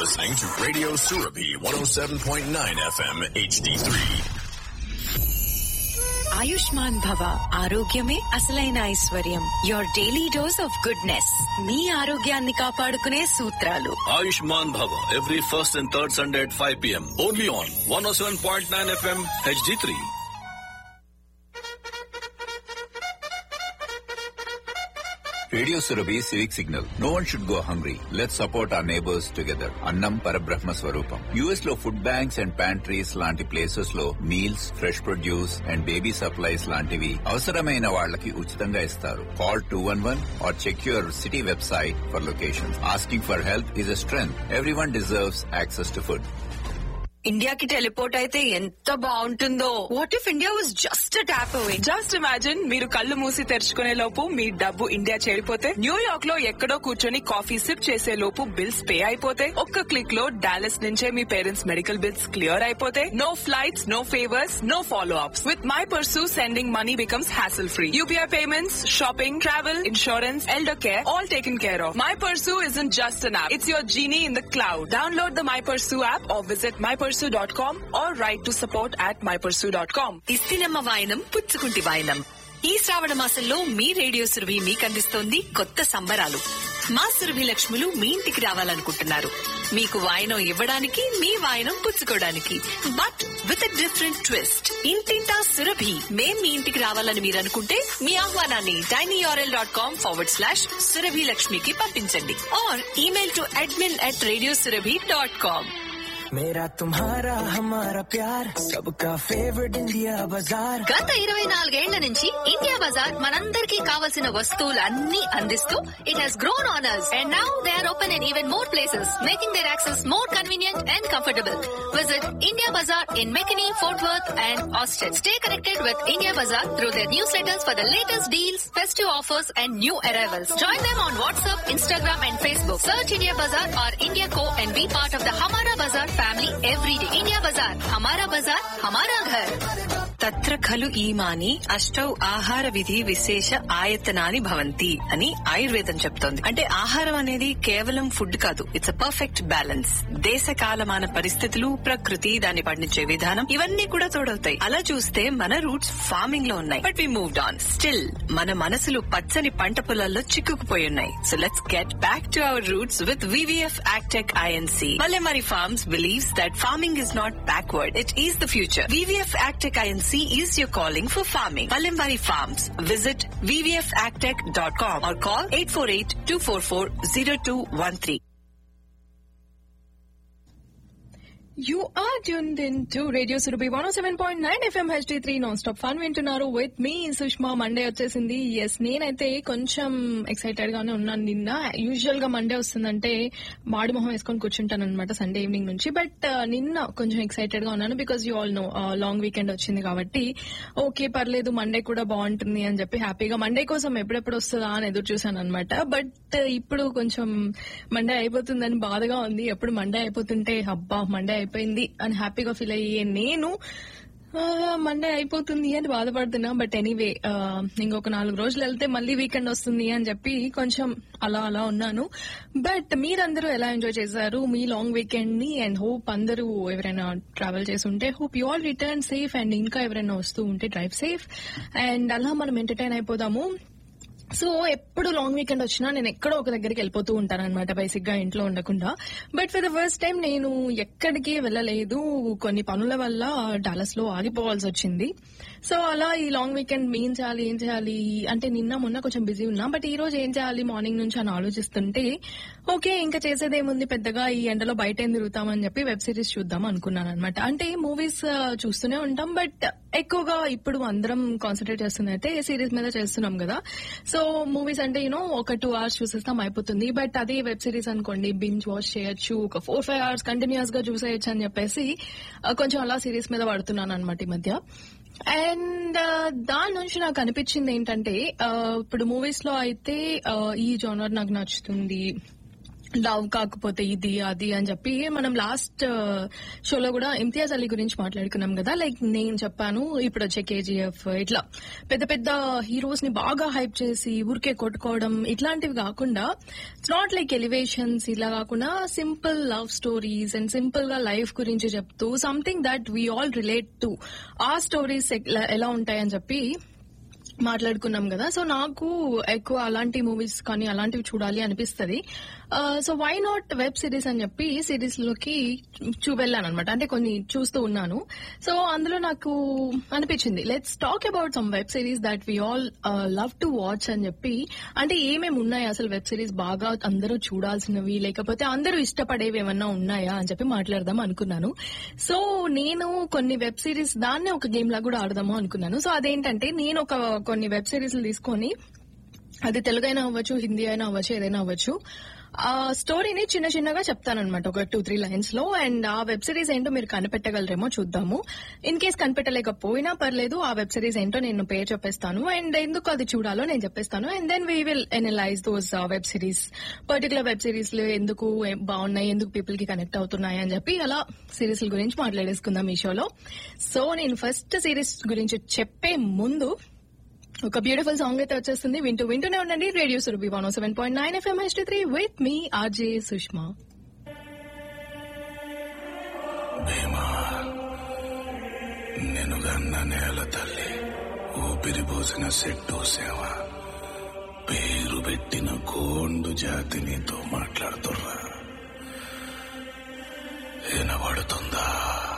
listening to Radio Surabi 107.9 FM HD3. Ayushman భవ ఆరోగ్యమే అసలైన ఐశ్వర్యం your daily dose of goodness మీ ఆరోగ్యాన్ని కాపాడుకునే సూత్రాలు Ayushman Bhava every first and third Sunday at 5 p.m. Only on 107.9 FM HD3. Radio Surabhi civic signal no one should go hungry let support our neighbours together అన్నం పరబ్రహ్మ స్వరూపం US లో food banks and pantries లాంటి places లో meals fresh produce and baby supplies లాంటివి అవసరమైన వాళ్ళకి ఉచితంగా ఇస్తారు call two one one or check your city website for location asking for help is a strength everyone deserves access to food ఇండియాకి teleport అయితే ఎంత బాగుంటుందో what if India was just tap away just imagine మీరు కళ్ళు మూసి తెరుచుకునే లోపు మీ డబ్బు India చేరిపోతే New York లో ఎక్కడో కూర్చొని కాఫీ సిప్ చేసే లోపు బిల్స్ పే అయిపోతే ఒక్క క్లిక్ లో డాలస్ నుంచే మీ పేరెంట్స్ మెడికల్ బిల్స్ క్లియర్ అయిపోతే no flights no favours no follow ups with MyPursu sending money becomes hassle free UPI payments shopping travel insurance elder care all taken care of MyPursu is in just an app it's your genie in the cloud download the MyPursu app or visit MyPursu dot com or write to support at MyPursu dot com ఇస్తినమ్మ వాయనం పుచ్చుకుంటి వాయనం ఈ శ్రావణ మాసంలో మీ radio Surabhi మీకు అందిస్తోంది కొత్త సంబరాలు మా సురభి లక్ష్ములు మీ ఇంటికి రావాలనుకుంటున్నారు మీకు వాయనం ఇవ్వడానికి మీ వాయనం పుచ్చుకోవడానికి బట్ విత్ డిఫరెంట్ ట్విస్ట్ ఇంటింటా సురభి మేం మీ ఇంటికి రావాలని మీరు అనుకుంటే మీ ఆహ్వానాన్ని tinyurl dot com forward slash Surabhi లక్ష్మికి పంపించండి or email to admin at radio Surabhi dot com मेरा तुम्हारा हमारा प्यार सबका फेवरेट इंडिया बाजार గత ఇరవై నాలుగేళ్ల నుంచి ఇండియా బజార్ మనందరికీ కావలసిన వస్తువులన్నీ అందిస్తూ it has grown honours and now they are open in even more places making their access more convenient and comfortable visit India bazaar in McKinney Fort Worth and Austin stay connected with India bazaar through their newsletters for the latest deals festive offers and new arrivals join them on WhatsApp Instagram and Facebook search India bazaar or India co and be part of the హమారా Bazar family every day India bazaar హమారా బజార్ హమారా ఘర్ తత్ర ఖలు ఈమాని అష్టౌ ఆహార విధి విశేష ఆయతనాని భవంతి అని ఆయుర్వేదం చెప్తోంది అంటే ఆహారం అనేది కేవలం ఫుడ్ కాదు ఇట్స్ అ పర్ఫెక్ట్ బ్యాలెన్స్ దేశ కాలమాన పరిస్థితులు ప్రకృతి దాన్ని పండించే విధానం ఇవన్నీ కూడా తోడవుతాయి అలా చూస్తే మన రూట్స్ ఫార్మింగ్ లో ఉన్నాయి but we moved on still మన మనసులు పచ్చని పంట పొలాల్లో చిక్కుకుపోయి ఉన్నాయి so let's get back to our roots with VVF agtech Inc Valemari Farms believes that farming is not backward, it is the future. VVF Agtech INC is your calling for farming. Valemari Farms. Visit vvfagtech.com or call 848-244-0213. You are tuned in to radio Surabhi one seven point nine FM HD three non stop fun వింటున్నారు with మీ Sushma Monday వచ్చేసింది yes నేనైతే కొంచెం excited గానే ఉన్నాను నిన్న usual గా Monday వస్తుందంటే మాడి మొహం వేసుకొని కూర్చుంటాను అనమాట సండే ఈవినింగ్ నుంచి బట్ నిన్న కొంచెం ఎక్సైటెడ్ గా ఉన్నాను because you all know long weekend వచ్చింది కాబట్టి ఓకే పర్లేదు మండే కూడా బాగుంటుంది అని చెప్పి హ్యాపీగా మండే కోసం ఎప్పుడెప్పుడు వస్తుందా అని ఎదురు చూసాను అనమాట బట్ ఇప్పుడు కొంచెం మండే అయిపోతుందని బాధగా ఉంది ఎప్పుడు మండే అయిపోతుంటే అబ్బా మండే అయిపోయింది అని హ్యాపీగా ఫీల్ అయ్యే నేను మండే అయిపోతుంది అని బాధపడుతున్నా బట్ ఎనీవే ఇంకొక నాలుగు రోజులు వెళ్తే మళ్ళీ వీకెండ్ వస్తుంది అని చెప్పి కొంచెం అలా అలా ఉన్నాను బట్ మీరందరూ ఎలా ఎంజాయ్ చేశారు మీ లాంగ్ వీకెండ్ ని అండ్ హోప్ అందరూ ఎవరైనా ట్రావెల్ చేసి ఉంటే hope you all return safe and ఇంకా ఎవరైనా వస్తూ ఉంటే డ్రైవ్ సేఫ్ అండ్ అలా మనం ఎంటర్టైన్ అయిపోదాము సో ఎప్పుడు లాంగ్ వీకెండ్ వచ్చినా నేను ఎక్కడో ఒక దగ్గరికి వెళ్ళిపోతూ ఉంటాను అనమాట బేసిక్ గా ఇంట్లో ఉండకుండా but for the first time నేను ఎక్కడికి వెళ్ళలేదు కొన్ని పనుల వల్ల డాలస్ లో ఆగిపోవాల్సి వచ్చింది సో అలా ఈ లాంగ్ వీకెండ్ ఏం చేయాలి ఏం చేయాలి అంటే నిన్న మొన్న కొంచెం బిజీ ఉన్నా బట్ ఈ రోజు ఏం చేయాలి మార్నింగ్ నుంచి అని ఆలోచిస్తుంటే ఓకే ఇంకా చేసేదేముంది పెద్దగా ఈ ఎండలో బయట ఏం తిరుగుతామని చెప్పి వెబ్ సిరీస్ చూద్దాం అనుకున్నాను అనమాట అంటే మూవీస్ చూస్తూనే ఉంటాం బట్ ఎక్కువగా ఇప్పుడు అందరం కాన్సన్ట్రేట్ చేస్తుంది అయితే సిరీస్ మీద చేస్తున్నాం కదా సో మూవీస్ అంటే యూనో ఒక టూ అవర్స్ చూసేస్తాం అయిపోతుంది బట్ అదే వెబ్ సిరీస్ అనుకోండి బింజ్ వాచ్ చేయొచ్చు ఒక ఫోర్ ఫైవ్ అవర్స్ కంటిన్యూస్ గా చూసేయచ్చు అని చెప్పేసి ఆ, కొంచెం అలా సిరీస్ మీద పడుతున్నాను అనమాట ఈ మధ్య అండ్ దాని నుంచి నాకు అనిపించింది ఏంటంటే ఆ, ఇప్పుడు మూవీస్ లో అయితే ఆ, ఈ జోనర్ నాకు నచ్చుతుంది లవ్ కాకపోతే ఇది అది అని చెప్పి మనం లాస్ట్ షోలో కూడా ఇమ్తియాజ్ అలీ గురించి మాట్లాడుకున్నాం కదా లైక్ నేను చెప్పాను ఇప్పుడు వచ్చే కేజీఎఫ్ ఇట్లా పెద్ద పెద్ద హీరోస్ ని బాగా హైప్ చేసి ఊరికే కొట్టుకోవడం ఇట్లాంటివి కాకుండా ఇట్స్ నాట్ లైక్ ఎలివేషన్స్ ఇలా కాకుండా simple love stories and simple గా లైఫ్ గురించి చెప్తూ something that we all relate to ఆ స్టోరీస్ ఎలా ఉంటాయని చెప్పి మాట్లాడుకున్నాం కదా సో నాకు ఎక్కువ అలాంటి మూవీస్ కానీ అలాంటివి చూడాలి అనిపిస్తుంది so why not web series అని చెప్పి సిరీస్ లోకి చూపెళ్ళాను అనమాట అంటే కొన్ని చూస్తూ ఉన్నాను సో అందులో నాకు అనిపించింది let's talk about some web series that we all love to watch అని చెప్పి అంటే ఏమేమి ఉన్నాయి అసలు వెబ్ సిరీస్ బాగా అందరూ చూడాల్సినవి లేకపోతే అందరూ ఇష్టపడేవి ఏమన్నా ఉన్నాయా అని చెప్పి మాట్లాడదాం అనుకున్నాను సో నేను కొన్ని వెబ్ సిరీస్ దాన్నే ఒక గేమ్ లాగా కూడా ఆడదాము అనుకున్నాను సో అదేంటంటే నేను ఒక కొన్ని వెబ్ సిరీస్లు తీసుకొని అది తెలుగు అయినా అవ్వచ్చు హిందీ అయినా అవ్వచ్చు ఏదైనా అవ్వచ్చు ఆ స్టోరీని చిన్న చిన్నగా చెప్తానన్నమాట ఒక టూ త్రీ లైన్స్ లో అండ్ ఆ వెబ్ సిరీస్ ఏంటో మీరు కనిపెట్టగలరేమో చూద్దాము ఇన్ కేస్ కనిపెట్టలేకపోయినా పర్లేదు ఆ వెబ్ సిరీస్ ఏంటో నేను పేరు చెప్పేస్తాను అండ్ ఎందుకు అది చూడాలో నేను చెప్పేస్తాను and then we will analyse those web series particular web series లో ఎందుకు ఏ- బాగున్నాయి ఎందుకు పీపుల్ కి కనెక్ట్ అవుతున్నాయి అని చెప్పి అలా సిరీస్ గురించి మాట్లాడేసుకుందాం ఈ షోలో సో నేను ఫస్ట్ సిరీస్ గురించి చెప్పే ముందు ఒక బ్యూటిఫుల్ సాంగ్ అయితే వచ్చేస్తుంది వింటూ వింటూనే ఉండండి radio Surabhi one seven point nine FM H three with మీ ఆర్జే సుష్మా భీమా నెనుగన్న నేల తల్లి ఊపిరి పోసిన సెట్టు సేవ పేరు పెట్టిన కోండు జాతి నీతో మాట్లాడుతుర్రా